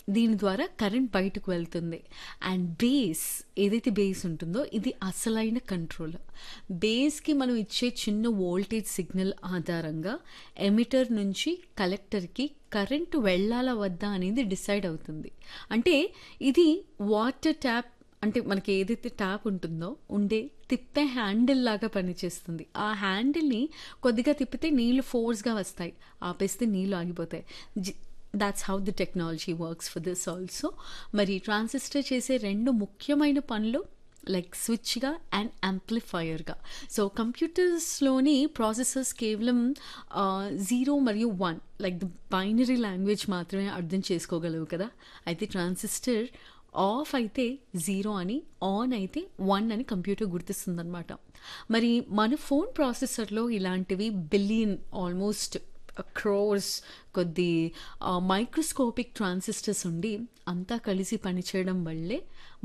దీని ద్వారా కరెంట్ బయటకు వెళ్తుంది అండ్ బేస్ ఏదైతే బేస్ ఉంటుందో ఇది అసలైన కంట్రోల్ బేస్కి మనం ఇచ్చే చిన్న వోల్టేజ్ సిగ్నల్ ఆధారంగా ఎమిటర్ నుంచి కలెక్టర్కి కరెంటు వెళ్ళాలా వద్దా అనేది డిసైడ్ అవుతుంది అంటే ఇది వాటర్ ట్యాప్ అంటే మనకి ఏదైతే ట్యాప్ ఉంటుందో ఉండే తిప్పే హ్యాండిల్ లాగా పనిచేస్తుంది ఆ హ్యాండిల్ని కొద్దిగా తిప్పితే నీళ్లు ఫోర్స్గా వస్తాయి ఆపేస్తే నీళ్లు ఆగిపోతాయి that's how the technology works for this also మరి ట్రాన్సిస్టర్ చేసే రెండు ముఖ్యమైన పనులు లైక్ స్విచ్గా అండ్ యాంప్లిఫైయర్గా సో కంప్యూటర్స్లోని ప్రాసెసర్స్ కేవలం జీరో మరియు one like the binary language మాత్రమే అర్థం చేసుకోగలవు కదా అయితే ట్రాన్సిస్టర్ ఆఫ్ అయితే జీరో అని ఆన్ అయితే వన్ అని కంప్యూటర్ గుర్తిస్తుందన్నమాట మరి మన ఫోన్ ప్రాసెసర్లో ఇలాంటివి బిలియన్ ఆల్మోస్ట్ క్రోర్స్ కొద్ది మైక్రోస్కోపిక్ ట్రాన్సిస్టర్స్ ఉండి అంతా కలిసి పనిచేయడం వల్లే